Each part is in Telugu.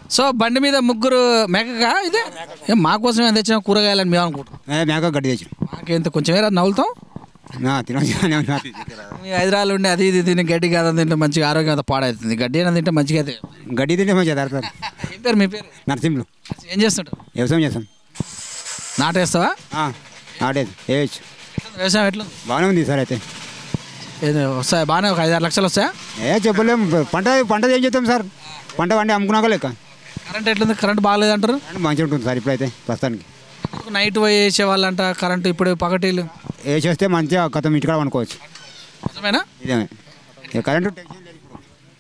సో బండి మీద ముగ్గురు మేకగా ఇదే ఏం మా కోసం ఏం తెచ్చిన కూరగాయలని మేము అనుకుంటాం మేక గడ్డి తెచ్చిన మాకెంత కొంచెం ఏరా నవ్వుతాం తినొచ్చు మీ హైదరాబాద్ ఉండి అది ఇది తిని గడ్డి కాదా తింటే మంచిగా ఆరోగ్యం అంతా పాడవుతుంది గడ్డి అయినా తింటే మంచిగా అయితే గడ్డి తింటే మంచిగా తారుతారు ఏం పేరు మీ పేరు నరసింహులు ఏం చేస్తుంటారు వ్యవసాయం చేస్తాం నాటేస్తావా ఆడేది వేయచ్చు ఎట్లుంది వ్యవసాయం ఎట్లుంది బాగానే ఉంది సార్ అయితే ఏదో వస్తాయా బాగానే ఒక ఐదారు లక్షలు వస్తాయా ఏ చెప్పలేము పంట పంట ఏం చేస్తాం సార్ పంట పండి అమ్ముకున్నాక లెక్క కరెంట్ ఎట్లుంది కరెంట్ బాగాలేదు అంటారు మంచిగా ఉంటుంది సార్ ఇప్పుడైతే ప్రస్తుతానికి నైట్ పోయి వేసే వాళ్ళంట కరెంట్ ఇప్పుడు పగటీలు వేసేస్తే మంచిగా కథ ఇంటికాడ అనుకోవచ్చు నిజమేనా ఇదేమే ఇక కరెంటు టెన్షన్ లేదు ఇప్పుడు.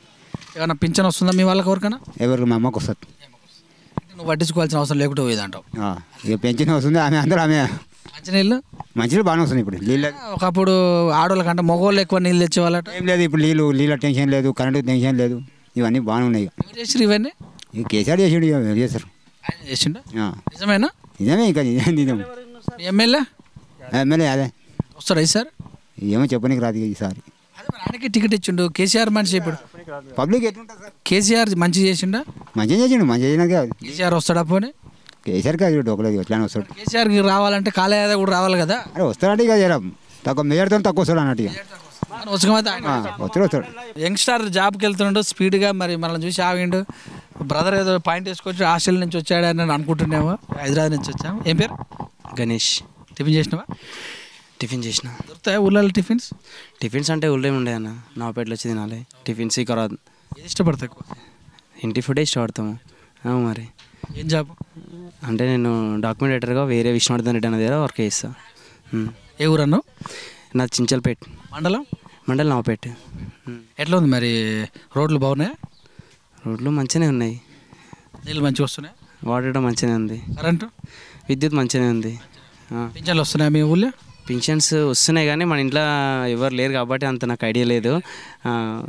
ఏమైనా పింఛన్ వస్తుందా మీ వాళ్ళకి ఎవరికైనా ఎవరికి మా అమ్మకు వస్తుంది నువ్వు పట్టించుకోవాల్సిన అవసరం లేకుండా పోయేదంటావు ఆ, ఇక పెన్షన్ వస్తుంది ఆమె అందరూ ఆమె మంచినీళ్ళు మంచిగా బాగానే వస్తుంది ఇప్పుడు నీళ్ళు ఒకప్పుడు ఆడవాళ్ళకంటే మగవాళ్ళు ఎక్కువ నీళ్ళు తెచ్చేవాళ్ళట ఏం లేదు ఇప్పుడు నీళ్ళు నీళ్ళ టెన్షన్ లేదు కరెంటు టెన్షన్ లేదు ఇవన్నీ బాగానే ఉన్నాయి ఇక. ఎవరు చేసిరు ఇవన్నీ ఇక కేసీఆర్ చేసాడు ఇక ఎవరు చేస్తారు ఆయన చేసిండు ఆ, నిజమేనా నిజమే ఇంకా నిజం నిజం మీ ఎమ్మెల్యే ఎమ్మెల్యే అదే వస్తాడా ఈసారి ఏమో చెప్పనీకి రాదు ఇక ఈసారి అదే మరి ఆయనకి టికెట్ ఇచ్చిండు కేసీఆర్ మనిషి ఇప్పుడు పబ్లిక్ ఎట్లుంటుంది సార్ కేసీఆర్ మంచి చేసిండా మంచిగా చేసిండు మంచిగా చేసినాక కేసీఆర్ వస్తాడా పోనీ కేసీఆర్ కాదు డోకలేదు ఎట్లానే వస్తాడు కేసీఆర్కి రావాలంటే కాలేదా కూడా రావాలి కదా అరే వస్తాడంటే ఇక జర తక్కువ మేయర్తో తక్కువ వస్తాడు అన్నట్టు ఇక ఉసుకమైతే ఆయన ఆ, వస్తాడు వస్తాడు యంగ్స్టార్ జాబ్కి వెళ్తుండు స్పీడ్గా మరి మనల్ని చూసి ఆగిండు బ్రదర్ ఏదో పాయింట్ వేసుకొచ్చి హాస్టల్ నుంచి వచ్చాడు అని అనుకుంటున్నాము హైదరాబాద్ నుంచి వచ్చాము ఏం పేరు గణేష్ టిఫిన్ చేసినావా టిఫిన్ చేసిన దొరుకుతాయా ఊళ్ళలో టిఫిన్స్ టిఫిన్స్ అంటే ఊళ్ళో ఉండే అన్న నవపేటలో వచ్చి తినాలి టిఫిన్స్ ఇక్కడ ఏది ఇష్టపడతా ఎక్కువ ఇంటి ఫుడే ఇష్టపడతాము అవును మరి ఏం జాబ్ అంటే నేను డాక్యుమెంటేటర్గా వేరే విష్ణువర్ధన్ రెడ్డి అన్న దగ్గర వర్క్ చేస్తా ఉమ్. ఏ ఊరన్ను నా చించల్పేట్ మండలం మండల్ నవపేట్ ఉమ్. ఎట్లా ఉంది మరి రోడ్లు బాగున్నాయా రోడ్లు మంచిగానే ఉన్నాయి నీళ్ళు మంచిగా వస్తున్నాయి వాటర్ మంచిగానే ఉంది కరెంటు విద్యుత్ మంచిగానే ఉంది ఆ. పింఛన్లు వస్తున్నాయా మీ ఊళ్ళో పింఛన్స్ వస్తున్నాయి కానీ మన ఇంట్లో ఎవరు లేరు కాబట్టి అంత నాకు ఐడియా లేదు ఆ,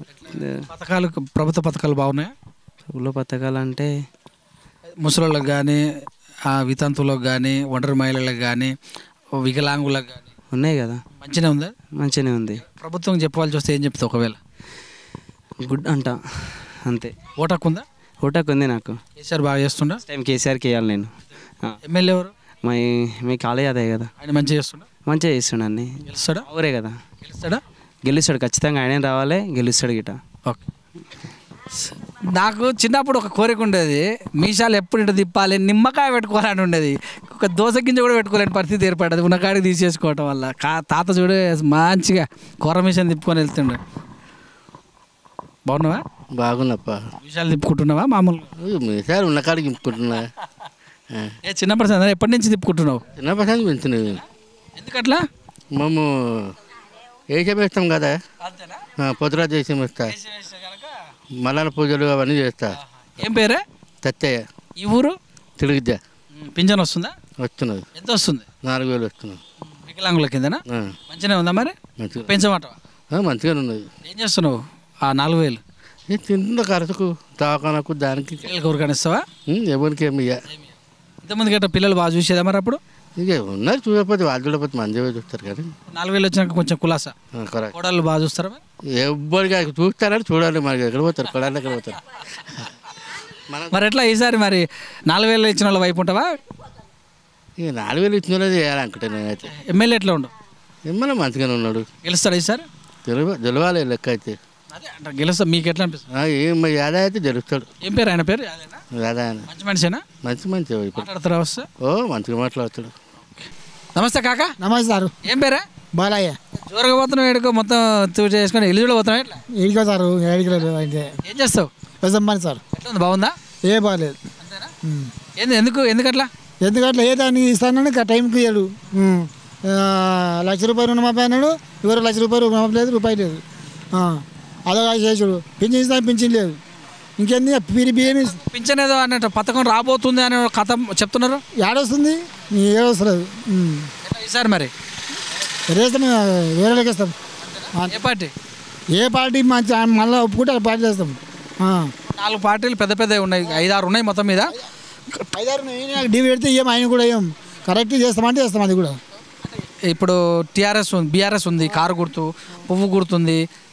పథకాలు ప్రభుత్వ పథకాలు బాగున్నాయా ఊళ్ళో పథకాలు అంటే ముసలోళ్ళకి కానీ వితంతువులకు కానీ ఒంటరి మహిళలకు కానీ వికలాంగులకు కానీ ఉన్నాయి కదా మంచిగా ఉందా మంచిగానే ఉంది ప్రభుత్వం చెప్పాల్సి వస్తే ఏం చెప్తావు ఒకవేళ గుడ్ అంట అంతే ఓటాకు ఉందా ఓటాకు ఉంది నాకు కేసీఆర్ బాగా చేస్తుండా టైం కేసీఆర్కి వేయాలి నేను ఆ. ఎమ్మెల్యే ఎవరు మా మీ కాలేజ్ అదే కదా ఆయన మంచిగా చేస్తుండా మంచిగా చేస్తుండ అన్ని గెలుస్తాడా ఊరే కదా గెలుస్తాడా గెలుస్తాడు ఖచ్చితంగా ఆయన రావాలి గెలుస్తాడు గిట ఓకే నాకు చిన్నప్పుడు ఒక కోరిక ఉండేది మీసాలు ఎప్పుడు ఇటు తిప్పాలి నిమ్మకాయ పెట్టుకోవాలని ఉండేది ఒక దోశ గింజ కూడా పెట్టుకోలేని పరిస్థితి ఏర్పడ్డది ఉన్నకాడికి తీసేసుకోవటం వల్ల కా తాత చూడే మంచిగా కూర మిషన్ తిప్పుకొని వెళ్తుండే బాగున్నావా బాగున్నప్ప మీసాలు తిప్పుకుంటున్నావా మామూలుగా మీసారి ఉన్న కాడికి ఇంపుకుంటున్నా ఏ చిన్నప్పటి సంది ఎప్పటి నుంచి తిప్పుకుంటున్నావు చిన్న పసంగా పెంచినవి ఎందుకట్లా మేము ఏషం వేస్తాం కదా ఆ, పొద్దురా చేసి వేస్తా మలాన పూజలు అవన్నీ చేస్తా ఏం పేరే తత్తయ్య ఈ ఊరు తిరిగిద్దా పింఛన్ వస్తుందా వస్తున్నది ఎంత వస్తుంది నాలుగు వేలు వస్తున్నది వికలాంగుల కిందనా ఆ, మంచిగా ఉందా మరి మంచిగా పెంచమంటావా ఆ, మంచిగానే ఉన్నది ఏం చేస్తున్నావు ఆ నాలుగు వేలు ఇది తింటున్న ఖర్చుకు దవాఖానకు దానికి పిల్లలకి ఎవరికైనా ఇస్తావా ఉం, ఎవరికి ఏమి ఇయ్య ఇంతమంది గట్ట పిల్లలు బాగా చూసేదా మరి అప్పుడు ఇక ఉన్నారు చూడకపోతే వాళ్ళు చూడకపోతే మంది చూస్తారు కానీ నాలుగు వేలు వచ్చినాక కొంచెం కులాసా ఆ, కరెక్ట్ కోడళ్ళు బాగా చూస్తారా మరి ఎవరికి చూస్తారని చూడాలి మరి ఎక్కడ పోతారు కొడాలి ఎక్కడ పోతారు మనం మరి ఎట్లా ఈసారి మరి నాలుగు వేలు ఇచ్చిన వాళ్ళ వైపు ఉంటావా ఇక నాలుగు వేలు ఇచ్చిన వాళ్ళే చేయాలనుకుంటే నేనైతే ఎమ్మెల్యే ఎట్లా ఉండు ఎమ్మెల్యే మంచిగానే ఉన్నాడు గెలుస్తాడా ఈసారి గెలవ గెలవాలి లెక్క అయితే అదే అంటే గెలుస్తా మీకు ఎట్లా అనిపిస్తుంది ఆ, ఏం మరి యాదా అయితే గెలుస్తాడు ఏం పేరు ఆయన పేరు అదేనా యాదా ఆయన మంచి మనిషేనా మంచి మంచి ఇప్పుడు మాట్లాడతారా వస్తే ఓ మంచిగా మాట్లాడతాడు నమస్తే కాక నమస్తే సారు ఏం పేరే బాలయ్య జోరుగా పోతున్నావు ఏడుకో మొత్తం తూడు చేసుకొని ఎల్లు కూడా పోతున్నావు ఎట్లా ఏడికో సారు ఏడికలేదు అయితే ఏం చేస్తావు వ్యవసాయం పని సార్ ఎట్లా ఉంది బాగుందా ఏ బాగాలేదు అంతేనా ఉమ్. ఏంది ఎందుకు ఎందుకట్లా ఎందుకంటే ఏ దానికి ఇస్తానని ఇక టైంకి ఇయ్యడు ఉమ్. ఆ, లక్ష రూపాయలు రుణమాపి అన్నాడు ఎవరు లక్ష రూపాయలు రుణమాపి లేదు రూపాయి లేదు ఆ, అదొక చేసుడు పింఛన్ ఇస్తా పింఛన్ లేదు ఇంకేంది పీరి బియ్యం పింఛన్ ఏదో అన్నట్టు పథకం రాబోతుంది అనే కథ చెప్తున్నారు ఏడొస్తుంది ఏడొస్తలేదు ఉమ్. ఎట్లా ఈసారి మరి రేస్తాం వేరే లెక్కిస్తాం ఏ పార్టీ ఏ పార్టీ మంచి మళ్ళీ ఒప్పుకుంటే ఆ పార్టీ చేస్తాం ఆ. నాలుగు పార్టీలు పెద్ద పెద్దవి ఉన్నాయి ఐదారు ఉన్నాయి మొత్తం మీద ఐదారు డీవీ పెడితే ఏం ఆయన కూడా ఏం కరెక్ట్ చేస్తామంటే చేస్తాం అది కూడా ఇప్పుడు టీఆర్ఎస్ ఉంది బీఆర్ఎస్ ఉంది కారు గుర్తు పువ్వు గుర్తుంది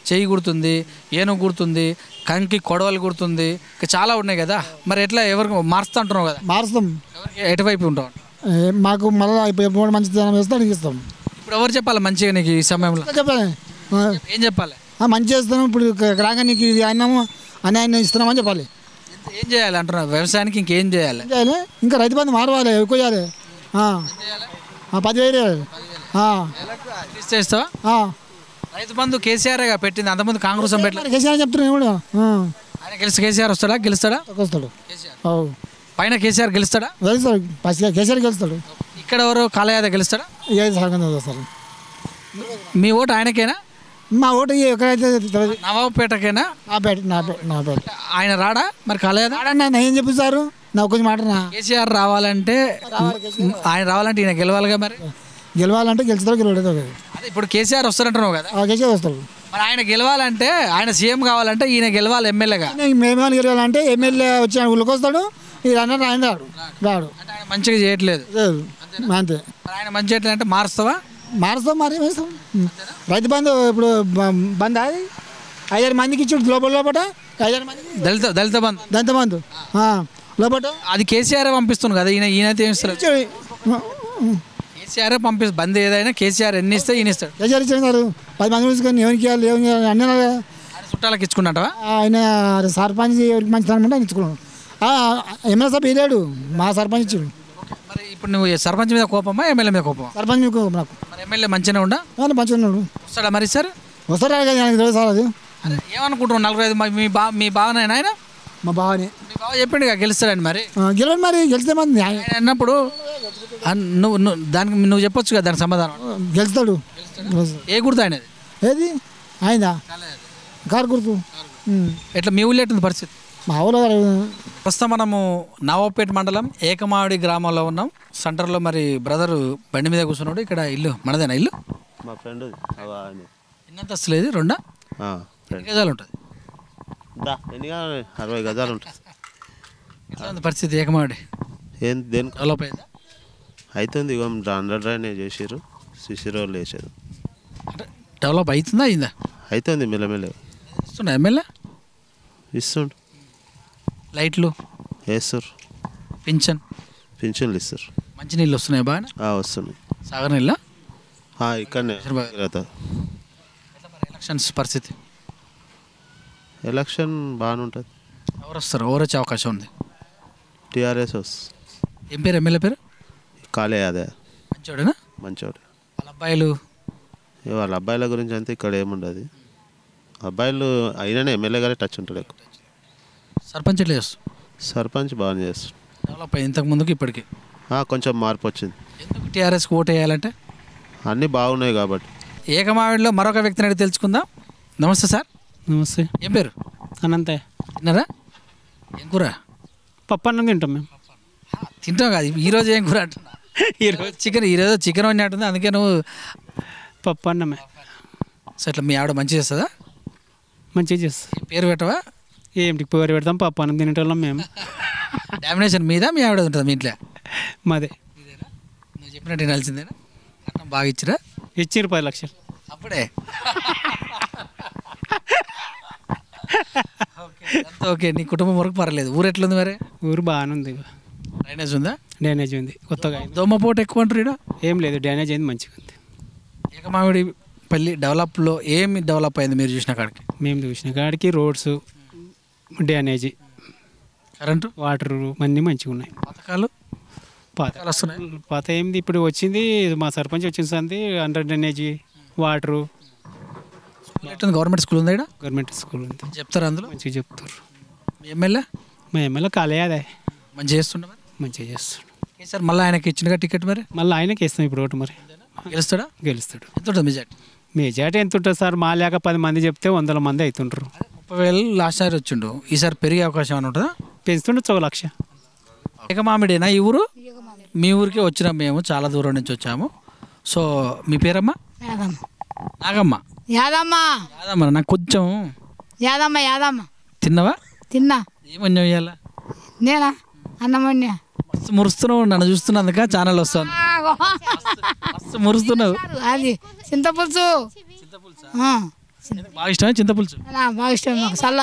చెయ్యి గుర్తుంది ఏనుగు గుర్తుంది కంకి కొడవలి గుర్తుంది ఇంకా చాలా ఉన్నాయి కదా మరి ఎట్లా ఎవరికి మారుస్తా అంటున్నావు కదా మారుస్తాం ఎవరికి ఎటువైపు ఉంటావు ఏ, మాకు మళ్ళీ ఇప్పుడు ఎప్పుడు మంచి ధనం వేస్తే అడిగి ఇస్తాం ఇప్పుడు ఎవరు చెప్పాలి మంచిగా నీకు ఈ సమయంలో చెప్పాలి ఆ, ఏం చెప్పాలి ఆ, మంచి చేస్తున్నాం ఇప్పుడు ఇక రాగా నీకు ఇది అన్నాము అని ఆయన ఇస్తున్నామని చెప్పాలి ఏం చేయాలి అంటున్నావు వ్యవసాయానికి ఇంకేం చేయాలి ఏం చేయాలి ఇంకా రైతు బంధు మారవాలి ఎక్కువ చేయాలి ఆ. ఆ, పదివేలు వేయాలి. ఆ, చేస్తావా ఆ. రైతు బంధు కేసీఆర్ పెట్టింది అంతకుముందు కాంగ్రెస్ పెట్టలేదు మరి కేసీఆర్ చెప్తున్నాను కూడా ఆ, ఆయన గెలిచి కేసీఆర్ వస్తాడా గెలుస్తాడా వస్తాడు ఓ. పైన కేసీఆర్ గెలుస్తాడా గెలుస్తాడు ఫస్ట్ కేసీఆర్ గెలుస్తాడు ఇక్కడ ఎవరు కాలయాద గెలుస్తాడా ఏది సగం వస్తారు మీ ఓటు ఆయనకేనా మా ఓటు ఎక్కడైతే తెలియదు. నవాబుపేటకేనా నా పేట నా పేట నా పేట ఆయన రాడా మరి కాలయాద ఆడన్నా నేను ఏం చెప్పిస్తారు నా కొంచెం మాటనా కేసీఆర్ రావాలంటే ఆయన రావాలంటే ఈయన గెలవాలిగా మరి గెలవాలంటే గెలుస్తాడు గెలవలేదు అదే ఇప్పుడు కేసీఆర్ వస్తారంటున్నావు కదా కేసీఆర్ వస్తాడు మరి ఆయన గెలవాలంటే ఆయన సీఎం కావాలంటే ఈయన గెలవాలి ఎమ్మెల్యేగా మేమేమని గెలవాలంటే ఎమ్మెల్యే వచ్చి ఆయన ఊళ్ళకి వస్తాడు ఇది అన్నట్టు ఆయన రాడు రాడు అంటే ఆయన మంచిగా చేయట్లేదు లేదు అంతే మరి ఆయన మంచి చేయట్లేదు అంటే మారుస్తావా మారుస్తాం మరి వేస్తాం రైతు బంధు ఇప్పుడు బ- బంద్ అది ఐదారు మందికి ఇచ్చాడు లోపల లోపల ఐదారు మందికి దళిత దళిత బంధు దంత బంధు ఆ, లోపల అది కేసీఆర్ పంపిస్తుంది కదా ఈయన ఈయనైతే ఏమి ఇస్తారు ఇచ్చాడు కేసీఆర్ పంపిస్తుంది బంద్ ఏదైనా కేసీఆర్ ఎన్ని ఇస్తే ఈయన ఇస్తాడు కేసీఆర్ ఇచ్చాడు గారు పది మంది తీసుకొని ఎవరికి ఇవ్వాలి ఎవరికి ఇవ్వాలి అన్నీ ఆయన చుట్టాలకు ఇచ్చుకున్నట్టవా ఆయన సర్పంచ్ ఎవరికి మంచి స్థానం ఉంటే ఆయన ఇచ్చుకున్నాడు ఆ, ఎమ్మెల్యే సభ వేయలేడు మా సర్పంచ్ ఇచ్చాడు మరి ఇప్పుడు నువ్వు సర్పంచ్ మీద కోపమా ఎమ్మెల్యే మీద కోపమా సర్పంచ్ మీకు నాకు మరి ఎమ్మెల్యే మంచిగానే ఉండా ఆయన మంచిగా ఉన్నాడు వస్తాడా మరి సార్ వస్తారా కదా ఆయనకి తెలుసు సార్ అది అరే ఏమనుకుంటున్నావు నలభై ఐదు మీ బా మీ బావనైనా ఆయన మా బావని మీ బావ చెప్పిండు కదా గెలుస్తాడని మరి ఆ, గెలవండి మరి గెలిస్తే మంది న్యాయం ఆయన అన్నప్పుడు అన్- నువ్వు నువ్వు దానికి నువ్వు చెప్పొచ్చు కదా దానికి సమాధానం గెలుస్తాడు గెలుస్తాడు. ఏ గుర్తు ఆయనది ఏది ఆయనదా కారు గుర్తు ఉమ్. ఎట్లా మీ ఊళ్ళో ఎట్టుంది పరిస్థితి మా ఊళ్ళో గారు ప్రస్తుతం మనము నవాబపేట మండలం ఏకమావిడి గ్రామంలో ఉన్నాం సెంటర్లో మరి బ్రదరు బండి మీద కూర్చున్నాడు ఇక్కడ ఇల్లు మనదేనా ఇల్లు మా ఫ్రెండ్ ఎన్నంత వస్తలేదు రెండా ఫ్రెండ్ ఎన్ని గజాలు ఉంటుంది దా ఎన్నిగా అరవై గజాలు ఉంటుంది ఎట్లా ఉంది పరిస్థితి ఏకమావిడి ఏం దేనికి డెవలప్ అయిందా అవుతుంది ఇక అండర్ డ్రైనేజ్ చేసారు సిసి రోడ్లు వేసారు అంటే డెవలప్ అవుతుందా అయిందా అవుతుంది మెల్లమెల్ల ఇస్తున్నా ఎమ్మెల్యే ఇస్తుండు లైట్లు వేస్తారు పింఛన్ పింఛన్లు ఇస్తారు మంచి నీళ్ళు వస్తున్నాయి బాగా ఆ, వస్తున్నాయి సాగర్ నీళ్ళ ఆ, ఇక్కడనే తర్వాత ఎట్లా మరి ఎలక్షన్స్ పరిస్థితి ఎలక్షన్ బాగానే ఉంటుంది ఎవరు వస్తారు ఎవరు వచ్చే అవకాశం ఉంది టీఆర్ఎస్ వస్ ఏం పేరు ఎమ్మెల్యే పేరు కాలే అదే మంచోడేనా మంచివాడు వాళ్ళ అబ్బాయిలు ఇక వాళ్ళ అబ్బాయిల గురించి అంతే ఇక్కడ ఏముండదు అబ్బాయిలు అయిననే ఎమ్మెల్యే గారే టచ్ ఉంటాడు ఎక్కువ సర్పంచ్ ఎట్లా చేస్తారు సర్పంచ్ బాగానే చేస్తాడు డెవలప్ అయ్యింది ఇంతకు ముందుకు ఇప్పటికి ఆ, కొంచెం మార్పు వచ్చింది ఎందుకు టీఆర్ఎస్కి ఓటు వేయాలంటే అన్నీ బాగున్నాయి కాబట్టి ఏకమావిడిలో మరొక వ్యక్తిని అడిగి తెలుసుకుందాం నమస్తే సార్ నమస్తే ఏం పేరు అనంతే తిన్నారా ఏం కూర పప్పు అన్నం తింటాం మేము తింటాం కాదు ఈరోజు ఏం కూర అంటున్నా ఈరోజు చికెన్ ఈరోజు చికెన్ వండినట్టుంది అందుకే నువ్వు పప్పు అన్నమే సో ఇట్లా మీ ఆవిడ మంచిగా చేస్తుందా మంచిగా చేస్తాం ఏం పేరు పెట్టవా ఏమిటికి పోరు పెడతాం పప్పు అన్నం తినేటోళ్ళం మేము డామినేషన్ మీద మీ ఆవిడ ఉంటుంది మీ ఇంట్లో మాదే నువ్వు చెప్పినట్టు వినాల్సిందేనా అన్నం బాగా ఇచ్చిరా ఇచ్చిర్రు పది లక్షలు అప్పుడే ఓకే అంతా ఓకే నీ కుటుంబం వరకు పర్లేదు ఊరు ఎట్లుంది మరి ఊరు బాగానే ఉంది డ్రైనేజ్ ఉందా డ్యానేజ్ ఉంది కొత్తగా అయింది. దోమపోటు ఎక్కువ అంటారు ఈడ ఏం లేదు డ్యానేజ్ అయింది మంచిగా ఉంది ఏకమావిడి పల్లి డెవలప్లో ఏమి డెవలప్ అయింది మీరు చూసిన కాడికి మేము చూసిన కాడికి రోడ్స్ డ్యానేజ్ కరెంటు వాటర్ అన్నీ మంచిగా ఉన్నాయి పథకాలు పాత పథకాలు వస్తున్నాయి పాత ఏంది ఇప్పుడు వచ్చింది మా సర్పంచ్ వచ్చింది సంది అండర్ డ్రైనేజ్ వాటరు స్కూల్ ఎట్లుంది గవర్నమెంట్ స్కూల్ ఉందా ఈడ గవర్నమెంట్ స్కూల్ ఉంది చెప్తారు అందులో మంచిగా చెప్తారు మీ ఎమ్మెల్యే మా ఎమ్మెల్యే కాలే అదే మంచిగా చేస్తుండే మరి మంచిగా చేస్తాడు సార్ మళ్ళీ ఆయనకి ఇచ్చిందిగా టికెట్ మరి మళ్ళీ ఆయనకి ఇస్తాం ఇప్పుడు ఓటు మరి గెలుస్తాడా గెలుస్తాడు ఎంత ఉంటుంది మెజార్టీ మెజార్టీ ఎంత ఉంటుంది సార్ మా లేక పది మంది చెప్తే వందల మంది అవుతుంటారు ముప్పై వేలు లాస్ట్ సారి వచ్చిండు ఈసారి పెరిగే అవకాశం ఏమైనా ఉంటుందా పెంచుతుండొచ్చు ఒక లక్ష ఏకమామిడేనా ఈ ఊరు మీ ఊరికే వచ్చినాం మేము చాలా దూరం నుంచి వచ్చాము సో మీ పేరమ్మా యాదమ్మ నాగమ్మ యాదమ్మ యాదమ్మ నాకు కొంచెం యాదమ్మ యాదమ్మ తిన్నవా తిన్నా ఏమన్నా ఇవ్వాల నేనా అన్నమన్య మస్తు మురుస్తున్నావు నన్ను చూస్తున్నందుక ఛానల్ వస్తుంది మస్తు మురుస్తున్నావు అది చింతపులుసు ఆ, బాగా ఇష్టమే చింతపులుసు నా బాగా ఇష్టం మాకు చల్ల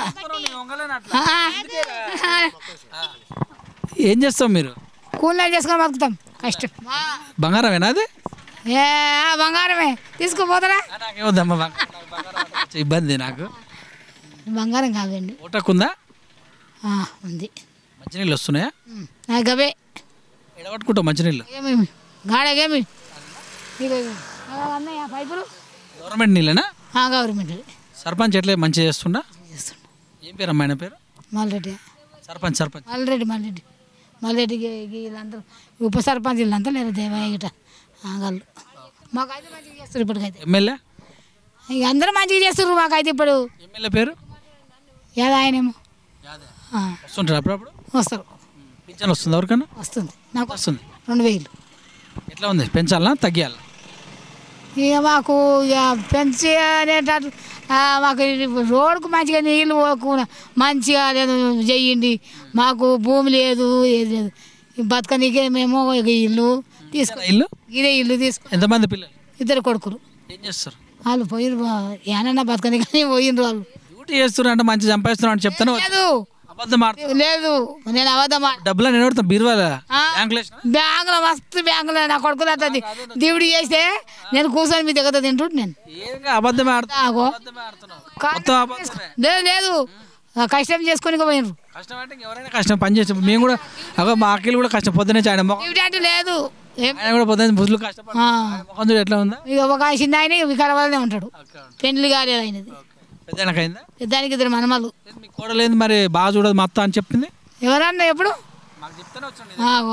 ఏం చేస్తాం మీరు కూలర్ చేసుకొని బతుకుతాం కష్టం బంగారమేనా అది ఏ బంగారమే తీసుకుపోతారా నాకేమొద్దమ్మా బంగారం బంగారం అంటే కొంచెం ఇబ్బంది నాకు బంగారం కాదండి ఓటకుందా ఆ, ఉంది మంచినీళ్ళు వస్తున్నాయా నాకు అవే ఎడగొట్టుకుంటావు మంచినీళ్ళు ఏమేమి గాడకేమి ఇగో ఇగో. ఆ, అన్నయ్య పైపులు గవర్నమెంట్ నీళ్ళేనా ఆ, గవర్నమెంట్ సర్పంచ్ ఎట్లా మంచిగా చేస్తుండా చేస్తుండు ఏం పేరు అమ్మాయిన పేరు మల్రెడ్డి సర్పంచ్ సర్పంచ్ మల్రెడ్డి మల్రెడ్డి మల్రెడ్డి గి- గి- వీళ్ళందరూ ఉప సర్పంచ్ వీళ్ళంతా లేరు దేవయ్య గిట ఆగాళ్ళు మాకైతే మంచిగా చేస్తారు ఇప్పటికైతే ఎమ్మెల్యే ఇక అందరూ మంచిగా చేస్తారు మాకైతే ఇప్పుడు ఎమ్మెల్యే పేరు ఏదో ఆయనేమో ఆ, వస్తుంటారు అప్పుడప్పుడు వస్తారు పింఛన్ వస్తుంది ఎవరికన్నా వస్తుంది నాకు వస్తుంది రెండు వేలు ఎట్లా ఉంది పెంచాలా తగ్గియాలా ఇక మాకు ఇక పెంచి అనేటట్టు ఆ, మాకు ఇది రోడ్డుకు మంచిగా నీళ్ళు పోకుండా మంచిగా లేదు చెయ్యండి మాకు భూమి లేదు ఏది లేదు ఈ బతకనీకే మేము ఇక ఇల్లు తీసుకు ఇల్లు ఇదే ఇల్లు తీసుకు ఎంతమంది పిల్లలు ఇద్దరు కొడుకులు ఏం చేస్తారు వాళ్ళు పోయిరు ఏనన్నా బతకని కానీ పోయినరు వాళ్ళు డ్యూటీ చేస్తున్నారు అంటే మంచి సంపాదిస్తున్నారు అని చెప్తాను లేదు అబద్ధం ఆడుతున్నారు లేదు నేను అబద్ధం ఆడ- డబ్బులు నేను పెడతాను బీరువాల ఆ, బ్యాంకులో బ్యాంకులో మస్తు బ్యాంకులో నా కొడుకులు అట్లా దివిడి చేస్తే నేను కూర్చొని మీ దగ్గర తింటుంటు నేను ఏంగా అబద్ధమే ఆడుతున్నావు ఆగో అబద్ధమే ఆడుతున్నావు కా- మొత్తం అబద్ధమే లేదు లేదు ఆ, కష్టం చేసుకొని పోయినరు కష్టం అంటే ఎవరైనా కష్టం పని చేసి మేము కూడా అగో మా అక్కలు కూడా కష్టం పొద్దునే ఆయన మొహం డ్యూటీ అంటే లేదు ఏం ఆయన కూడా పొద్దున్న బుద్ధులు కష్టపడి ఆ. ఆయన ముఖం చూడు ఎట్లా ఉందా ఇక ఒక చిన్న ఆయన వికారాబాద్నే ఉంటాడు పెళ్లి కాలేదు ఆయనది పెద్ద అయిందా దానికి ఇద్దరు మనమలు మీ కోడలేదు మరి బాగా చూడదు మా అత్త అని చెప్పింది ఎవరన్నా ఎప్పుడు మాకు చెప్తానే వచ్చాను ఆగో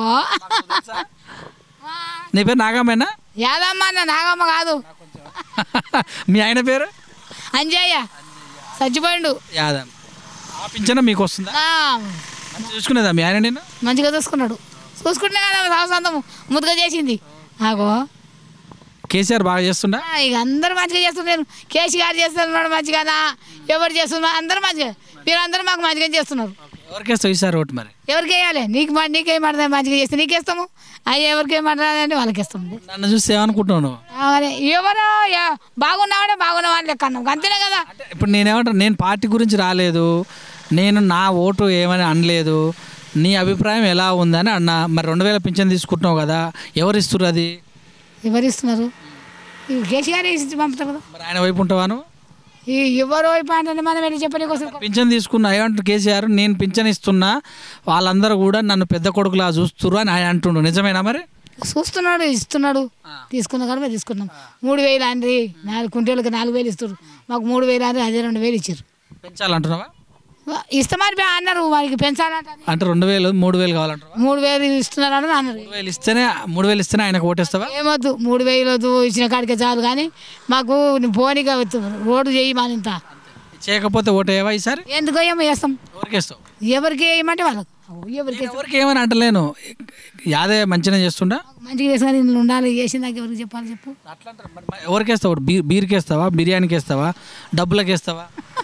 నీ పేరు నాగమ్మేనా యాదమ్మ అన్న నాగమ్మ కాదు మీ ఆయన పేరు అంజయ్య చచ్చిపోయిండు యాదవ్ ఆ పింఛన మీకు వస్తుందా ఆ, మంచి చూసుకునేదా మీ ఆయన నేను మంచిగా చూసుకున్నాడు చూసుకుంటే కదా సంవత్సరం ముద్దుగా చేసింది ఆగో కేసీఆర్ బాగా చేస్తుండా ఆ, ఇక అందరూ మంచిగా చేస్తున్నారు కేసీ గారు చేస్తున్నాడు మంచిగానా ఎవరు చేస్తున్నారు అందరూ మంచిగా మీరందరూ మాకు మంచిగా చేస్తున్నారు ఎవరికేస్తావు ఈసారి ఓటు మరి ఎవరికి వేయాలి నీకు మా- నీకేమంటుంది మంచిగా చేస్తే నీకేస్తాము అవి ఎవరికి ఏమంటారంటే వాళ్ళకి ఇస్తాము నన్ను చూస్తే ఏమనుకుంటున్నావు నువ్వు? అరే ఎవరో ఎ- బాగున్నావాడే బాగున్న వాళ్ళు లెక్క అన్నాం అంతేనే కదా అంటే ఇప్పుడు నేనేమంటాను నేను పార్టీ గురించి రాలేదు నేను నా ఓటు ఏమని అనలేదు నీ అభిప్రాయం ఎలా ఉందని అన్నా మరి రెండు వేల పింఛన్ తీసుకుంటున్నావు కదా ఎవరు ఇస్తున్నారు అది ఎవరు ఇస్తున్నారు ఈ కేసీఆర్ ఇచ్చి పంపుతారు కదా మరి ఆయన వైపు ఉంటావాను ఈ ఎవరు అంటే మనం వెళ్ళి చెప్పని కోసం పింఛన్ తీసుకున్నా ఏమంటారు కేసీఆర్ నేను పింఛన్ ఇస్తున్నా వాళ్ళందరూ కూడా నన్ను పెద్ద కొడుకులా చూస్తున్నారు అని ఆయన అంటుండు నిజమేనా మరి చూస్తున్నాడు ఇస్తున్నాడు తీసుకున్న కూడా మేము తీసుకున్నాం మూడు వేలు అండి నాలుగు కుంటేళ్ళకి నాలుగు వేలు ఇస్తారు మాకు మూడు వేలు అండి అదే రెండు వేలు ఇచ్చారు పెంచాలంటున్నావా ఇస్తామని బా- అన్నారు వారికి పెంచాలంట అంటే రెండు వేలు మూడు వేలు కావాలంటావా మూడు వేలు ఇస్తున్నారని అన్నారు మూడు వేలు ఇస్తేనే మూడు వేలు ఇస్తేనే ఆయనకు ఓటేస్తావా ఏమొద్దు మూడు వేలు వద్దు ఇచ్చిన కాడికే చాలు కానీ మాకు పోనీగా రోడ్డు చేయి మానింత చేయకపోతే ఓటేవా ఈసారి ఎందుకో ఏమో వేస్తాం ఎవరికి ఇస్తావు ఎవరికి వేయమంటే వాళ్ళకు ఎవరికి నేను ఎవరికి ఏమని అంటలేను యాదే మంచిగా చేస్తుండా మంచిగా చేసుకొని ఇందులో ఉండాలి చేసిన దాకా ఎవరికి చెప్పాలి చెప్పు అట్లా అంటారు మరి మరి ఎవరికి వేస్తావు బీ బీర్కి వేస్తావా బిర్యానీకి వేస్తావా డబ్బులకి వేస్తావా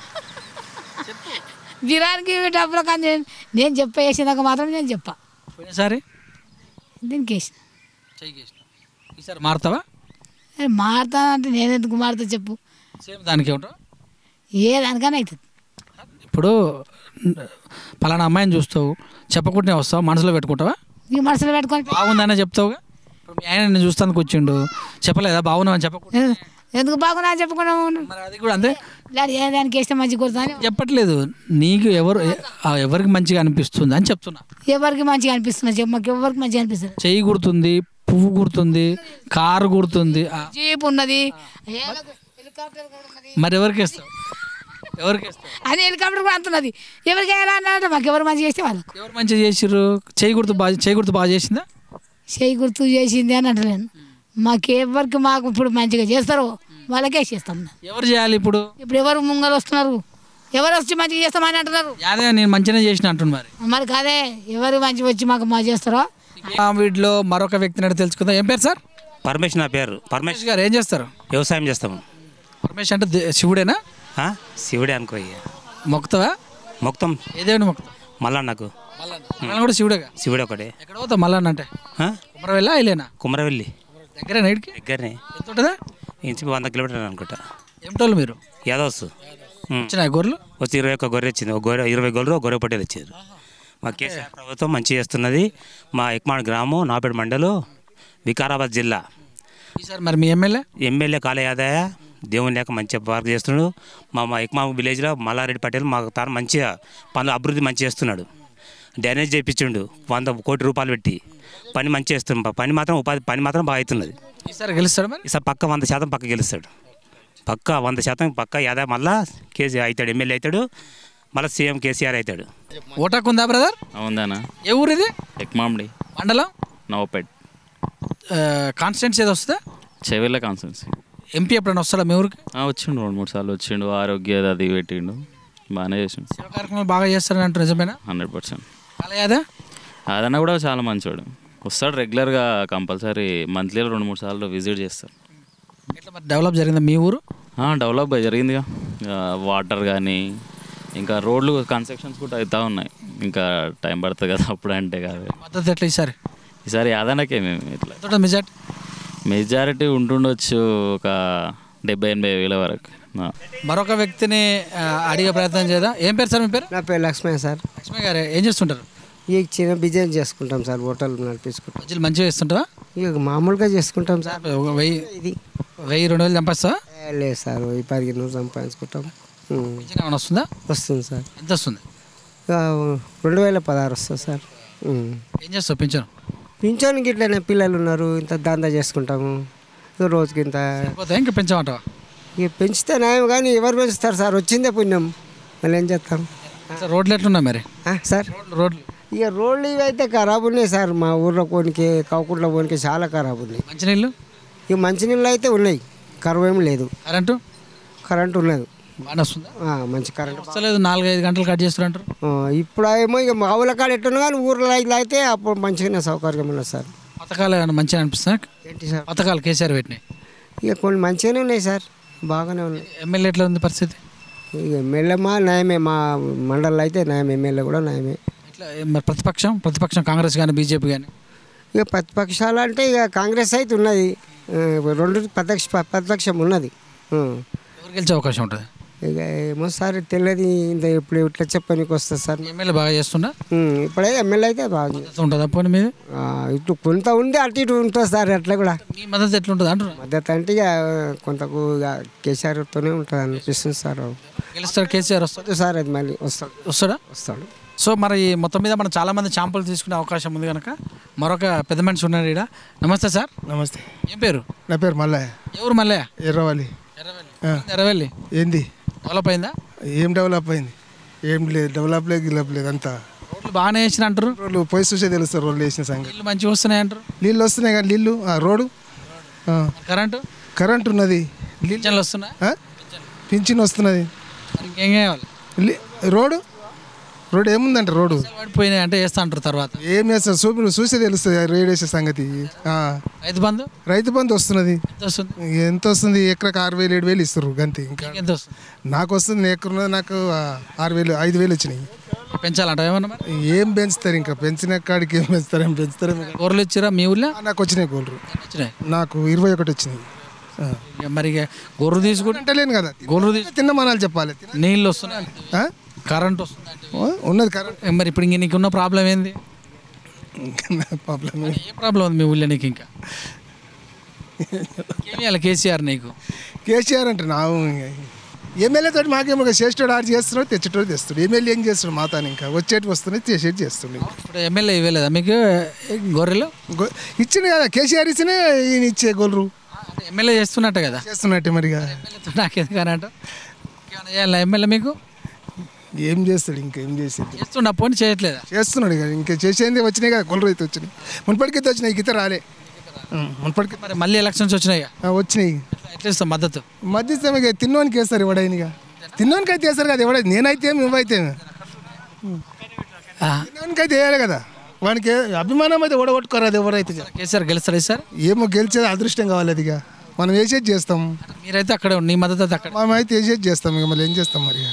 బిర్యానీకి డబ్బులు కానీ నేను- నేను చెప్ప వేసినాక మాత్రం నేను చెప్పా పోయినసారి దీనికి వేసిన చెయ్యి వేసినావు. ఈసారి మారుతావా అరే మారుతానంటే నేను ఎందుకు మారుతా చెప్పు సేమ్ దానికి ఉంటావు ఏ దానికన్నా అవుతుంది ఇప్పుడు పలానా అమ్మాయిని చూస్తావు చెప్పకుండానే వస్తావు మనసులో పెట్టుకుంటావా నీ మనసులో పెట్టుకొని బాగుందనే చెప్తావుగా ఇప్పుడు మీ ఆయన నేను చూస్తానికి వచ్చిండు చెప్పలేదా బాగున్నావని చెప్పకుండా ఎ- ఎందుకు బాగున్నా చెప్పకుండా ఉండు. మరి అది కూడా అంతే ఇలా ఏ దానికి వేస్తే మంచి కొడుతుంది చెప్పట్లేదు నీకు ఎవరు ఆ ఎవరికి మంచిగా అనిపిస్తుంది అని చెప్తున్నా ఎవరికి మంచిగా అనిపిస్తుంది చెప్పు మాకు ఎవరికి మంచిగా అనిపిస్తుంది చెయ్యి గుర్తుంది పువ్వు గుర్తుంది కారు గుర్తుంది ఆ, జీప్ ఉన్నది ఏలకు- హెలికాప్టర్ కూడా ఉన్నది మరి ఎవరికి వేస్తావు ఎవరికి వేస్తావు అది హెలికాప్టర్ కూడా అంతున్నది ఎవరికి ఎలా అన్నారంటే మాకు ఎవరు మంచిగా చేస్తే వాళ్ళకు ఎవరు మంచిగా చేసిర్రు చెయ్యి గుర్తు బాగా చెయ్యి గుర్తు బాగా చేసిందా చేయి గుర్తు చేసింది అని అంటలేను మాకు ఎవరికి మాకు ఇప్పుడు మంచిగా చేస్తారో వాళ్ళకే చేస్తాం మేము. ఎవరు చేయాలి ఇప్పుడు ఇప్పుడు ఎవరు ముంగలు వస్తున్నారు ఎవరు వచ్చి మంచిగా చేస్తామని అంటున్నారు యాదే నేను మంచిగా చేసిన అంటున్నా మరి మరి కాదే ఎవరు మంచిగా వచ్చి మాకు మా చేస్తారో ఆ వీడిలో మరొక వ్యక్తిని అడిగి తెలుసుకుందాం ఏం పేరు సార్ పరమేష్ నా పేరు పరమేష్ రమేష్ గారు ఏం చేస్తారు వ్యవసాయం చేస్తాము రమేష్ అంటే దే- శివుడేనా ఆ? శివుడే అనుకో ఇక. మొక్కుతావా మొక్తం ఏ దేవుని మొక్కుతావు మళ్ళా నాకు మళ్ళీ కూడా శివుడేగా శివుడే ఒకటే ఎక్కడ పోతావు మళ్ళీ అంటే ఆ? కుమరవెల్లా అయిలేనా కుమరవెల్లి దగ్గర నైట్కి దగ్గరనే ఎంత ఉంటుందా ఇంచు వంద కిలోమీటర్లు అనుకుంటా ఏమిటోళ్ళు మీరు యాదవ్స్ ఉమ్. వచ్చినాయి గొర్రెలు వచ్చి ఇరవై ఒక్క గొర్రె వచ్చింది ఒక గొర్రె ఇరవై గొర్రెలు ఒక గొర్రె పట్టేలు వచ్చారు మా కేసీఆర్ ప్రభుత్వం మంచిగా చేస్తున్నది మా ఎక్మాడ్ గ్రామం నాపేట మండలం వికారాబాద్ జిల్లా ఈసారి మరి మీ ఎమ్మెల్యే ఎమ్మెల్యే కాలే ఆదాయ దేవుని లేక మంచిగా వర్క్ చేస్తున్నాడు మా మా ఎక్మా విలేజ్లో మల్లారెడ్డి పటేల్ మా తాను మంచిగా పనులు అభివృద్ధి మంచిగా చేస్తున్నాడు డ్యానేజ్ చేయించిండు వంద కోటి రూపాయలు పెట్టి పని మంచిగా చేస్తున్నాం పని మాత్రం ఉపాధి పని మాత్రం బాగా అవుతున్నది ఈసారి గెలుస్తాడు మరి ఈసారి పక్క వంద శాతం పక్క గెలుస్తాడు పక్క వంద శాతం పక్క యాదా మళ్ళా కేసీ అవుతాడు ఎమ్మెల్యే అవుతాడు మళ్ళీ సీఎం కేసీఆర్ అవుతాడు ఓటాకు ఉందా బ్రదర్ అవుందానా ఏ ఊరు ఇది ఎక్మామిడి మండలం నవపేట్ కాన్స్టెన్స్ ఏదో వస్తుందా చెవిళ్ళ కాన్సెన్సీ ఎంపీ ఎప్పుడైనా వస్తాడా మీ ఊరికి వచ్చిండు రెండు మూడు సార్లు వచ్చిండు ఆరోగ్య అది పెట్టిండు బాగానే చేసిండు సేవా కార్యక్రమాలు బాగా చేస్తారని అంటారు నిజమేనా హండ్రెడ్ పర్సెంట్ అలాగే అదన్నా కూడా చాలా మంచోడు వస్తాడు రెగ్యులర్గా కంపల్సరీ మంత్లీలో రెండు మూడు సార్లు విజిట్ చేస్తారు ఎట్లా మరి డెవలప్ జరిగిందా మీ ఊరు డెవలప్ జరిగిందిగా వాటర్ కానీ ఇంకా రోడ్లు కన్స్ట్రక్షన్స్ కూడా అవుతా ఉన్నాయి ఇంకా టైం పడుతుంది కదా అప్పుడు అంటే కాదు మద్దతు ఎట్లా ఈసారి ఈసారి యాదనకే మేము ఇట్లా ఎంత మెజార్టీ మెజారిటీ ఉంటుండొచ్చు ఒక డెబ్బై ఎనభై వేల వరకు ఆ. మరొక వ్యక్తిని ఆ, అడిగే ప్రయత్నం చేద్దా ఏం పేరు సార్ మీ పేరు నా పేరు లక్ష్మణ్ సార్ లక్ష్మి గారు ఏం చేస్తుంటారు ఈ చిన్న బిజినెస్ చేసుకుంటాం సార్ హోటల్ నడిపించుకుంటాం బజ్జీలు మంచిగా ఇస్తుంటావా ఇక మామూలుగా చేసుకుంటాం సార్ ఒక వెయ్యి ఇది వెయ్యి రెండు వేలు చంపేస్తా ఏ, లేదు సార్ ఈ పదిహేను రోజులు సంపాదించుకుంటాం ఉం. ఏమైనా వస్తుందా వస్తుంది సార్ ఎంత వస్తుంది ఇక రెండు వేల పదహారు వస్తుంది సార్ ఉం. ఏం చేస్తావు పింఛను పింఛన్కి ఇట్లనే పిల్లలు ఉన్నారు ఇంత దందా చేసుకుంటాము ఇక రోజుకి ఇంత పోతే ఇంకా పెంచమంటావా ఇక పెంచితే న్యాయం కానీ ఎవరు పెంచుతారు సార్ వచ్చిందే పుణ్యం మళ్ళీ ఏం చేస్తాం సార్ రోడ్లు ఎట్లున్నాయి మరి ఆ, సార్ రోడ్లు ఇక రోడ్లు ఇవి అయితే ఖరాబ్ ఉన్నాయి సార్ మా ఊర్లో పోనీకి కాకుండా పోనీకి చాలా ఖరాబ్ ఉన్నాయి మంచినీళ్ళు ఇక మంచినీళ్ళు అయితే ఉన్నాయి కరువు ఏం లేదు కరెంటు కరెంట్ ఉన్నది బాగానే వస్తుందా ఆ, మంచి కరెంట్ వస్తలేదు నాలుగు ఐదు గంటలు కట్ చేస్తున్నారు ఆ, ఇప్పుడు ఏమో ఇక మా ఊళ్ళ కాడ ఎట్టున్నా కానీ ఊర్లో ఇట్లా అయితే అప్పుడు మంచిగానే సౌకర్యం ఉన్నది సార్ పథకాలు ఏమైనా మంచిగా అనిపిస్తున్నా ఏంటి సార్ పథకాలు కేసీఆర్ పెట్టినాయి ఇక కొన్ని మంచిగానే ఉన్నాయి సార్ బాగానే ఉన్నాయి ఎమ్మెల్యే ఎట్లా ఉంది పరిస్థితి ఇక ఎమ్మెల్యేమా న్యాయమే మా మండలంలో అయితే న్యాయం ఎమ్మెల్యే కూడా న్యాయమే ఇట్లా మరి ప్రతిపక్షం ప్రతిపక్షం కాంగ్రెస్ కానీ బీజేపీ కానీ ఇక ప్రతిపక్షాలు అంటే ఇక కాంగ్రెస్ అయితే ఉన్నది ఆ, రెండు ప్రతిపక్ష ప్రతిపక్షం ఉన్నది ఆ. ఎవరు గెలిచే అవకాశం ఉంటుంది ఇక ఏమో సార్ తెలియదు ఇంత ఇప్పుడు ఇట్లా చెప్పడానికి వస్తుంది సార్ ఎమ్మెల్యే బాగా చేస్తుందా ఉమ్, ఇప్పుడైతే ఎమ్మెల్యే అయితే బాగా ఉంటుందా పోనీ మీద ఆ, ఇటు కొంత ఉంది అటు ఇటు ఉంటుంది సార్ అట్లా కూడా మీ మద్దతు ఎట్లుంటుంది అంటున్నా మద్దతు అంటే ఇక కొంతకు ఇక కేసీఆర్తోనే ఉంటుంది అనిపిస్తుంది సార్ గెలుస్తాడు కేసీఆర్ వస్తాడు వస్తుంది సార్ అది మళ్ళీ వస్తాడు వస్తాడా వస్తాడు సో మరి ఈ మొత్తం మీద మనం చాలా మంది శాంపుల్ తీసుకునే అవకాశం ఉంది కనుక మరొక పెద్ద మనిషి ఉన్నాడు ఇక్కడ నమస్తే సార్ నమస్తే ఏం పేరు నా పేరు మల్లయ్య ఎవరు మల్లయ్య ఎర్రవాలి ఆ. ఎర్రవెల్లి ఏంది డెవలప్ అయిందా ఏం డెవలప్ అయింది ఏం లేదు డెవలప్ లేదు గిలప్ లేదు అంతా రోడ్లు బాగానే వేసిన అంటారు రోడ్లు పోయి చూసే తెలుస్తారు రోడ్లు వేసిన సంగతి నీళ్ళు మంచిగా వస్తున్నాయి అంటారు నీళ్ళు వస్తున్నాయి కానీ నీళ్ళు ఆ, రోడ్డు ఆ, కరెంటు కరెంట్ ఉన్నది నీళ్ళు పింఛన్లు వస్తున్నాయి ఆ? పింఛన్ వస్తున్నది మరి ఇంకేం కావాలి లీ- రోడ్డు రోడ్డు ఏముందంట రోడ్డు పడిపోయినాయి అంటే వేస్తా అంటారు తర్వాత ఏం చేస్తారు చూపి చూసే తెలుస్తుంది ఆ రేడ్ వేసే సంగతి ఆ. రైతు బంధు రైతు బంధు వస్తున్నది ఎంత వస్తుంది ఎంత వస్తుంది ఎకరకు ఆరు వేలు ఏడు వేలు ఇస్తారు గంతే ఇంకా ఎంత వస్తుంది నాకు వస్తుంది ఎక్కడున్నది నాకు ఆ, ఆరు వేలు ఐదు వేలు వచ్చినాయి పెంచాలంట ఏమన్నా మరి ఏం పెంచుతారు ఇంకా పెంచిన కాడికి ఏం పెంచుతారు ఏం పెంచుతారు గొర్రెలు ఇచ్చిరా మీ ఊళ్ళో నాకు వచ్చినాయి గోల్రు వచ్చినాయి నాకు ఇరవై ఒకటి వచ్చినాయి ఆ. ఇక మరి ఇక గొర్రె తీసుకుంటే అంటలేను కదా గొర్రె తీసుకుంటే తిన్నమనాలు చెప్పాలి నీళ్ళు వస్తున్నాయి ఆ? కరెంట్ వస్తుంది ఓ, ఉన్నది కరెంట్ ఏ మరి ఇప్పుడు ఇంక నీకున్న ప్రాబ్లం ఏంది ప్రాబ్లం ఏ ప్రాబ్లం ఉంది మీ ఊళ్ళో నీకు ఇంకా ఏమి కేసీఆర్ నీకు కేసీఆర్ అంటే నా ఎమ్మెల్యే తోటి మాకేమో చేసేటోడు ఆడు చేస్తున్నాడు తెచ్చేటోడు తెస్తాడు ఎమ్మెల్యే ఏం చేస్తాడు మాతాని ఇంకా వచ్చేటి వస్తున్నాయి చేసేటి చేస్తుండే ఇప్పుడు ఎమ్మెల్యే ఇవ్వలేదా మీకు ఏ గొర్రెలు గో- ఇచ్చింది కదా కేసీఆర్ ఇచ్చినే ఈయన ఇచ్చే గోల్రు అంటే ఎమ్మెల్యే చేస్తున్నట్టే కదా చేస్తున్నట్టే మరిగా ఎమ్మెల్యేతో నాకెందుకని అంట ఏమైనా చేయాలా ఎమ్మెల్యే మీకు ఏం చేస్తాడు ఇంకా ఏం చేసేది చేస్తుండ పోనీ చేయట్లేదా చేస్తున్నాడు ఇక ఇంకా చేసేది వచ్చినాయి కదా కొలరు అయితే వచ్చినాయి మున్పటికైతే వచ్చినాయి గీత రాలే ఉం, మున్పటికి మరి మళ్ళీ ఎలక్షన్స్ వచ్చినాయి ఆ, వచ్చినాయి ఎట్లా ఇస్తాం మద్దతు మధ్యస్థం ఇక తిన్నోనికి వేస్తారు ఎవడైనా తిన్నోనికి అయితే వేస్తారు కదా ఎవడైనా నేనైతే ఏమి నువ్వైతే ఏమి. తిన్నోనికి అయితే వేయాలి కదా వానికి ఏ- అభిమానం అయితే ఓడగొట్టుకోరాదు ఎవరైతే కేసీఆర్ గెలుస్తాడు సార్ ఏమో గెలిచేది అదృష్టం కావాలి అది ఇక మనం వేసేది చేస్తాం మీరైతే అక్కడ నీ మద్దతు అయితే అక్కడ మనం అయితే వేసేది చేస్తాం ఇక మళ్ళీ ఏం చేస్తాం మరి